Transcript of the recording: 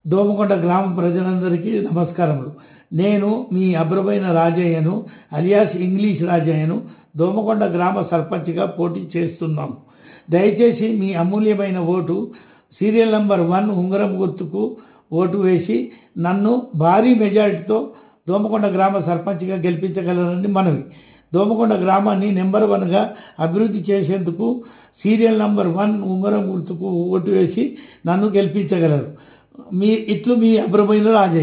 దోమకొండ గ్రామ ప్రజలందరికీ నమస్కారములు నేను మీ అబ్రమైన రాజయ్యను అలియాస్ ఇంగ్లీష్ రాజయ్యను దోమకొండ గ్రామ సర్పంచ్గా పోటీ చేస్తున్నాము దయచేసి మీ అమూల్యమైన ఓటు సీరియల్ నంబర్ వన్ ఉంగరం గుర్తుకు ఓటు వేసి నన్ను భారీ మెజారిటీతో దోమకొండ గ్రామ సర్పంచ్గా గెలిపించగలరని మనవి దోమకొండ గ్రామాన్ని నెంబర్ వన్గా అభివృద్ధి చేసేందుకు సీరియల్ నంబర్ వన్ ఉంగరం గుర్తుకు ఓటు వేసి నన్ను గెలిపించగలరు మీ ఇట్లు మీ అబ్రమైన రాజయ్య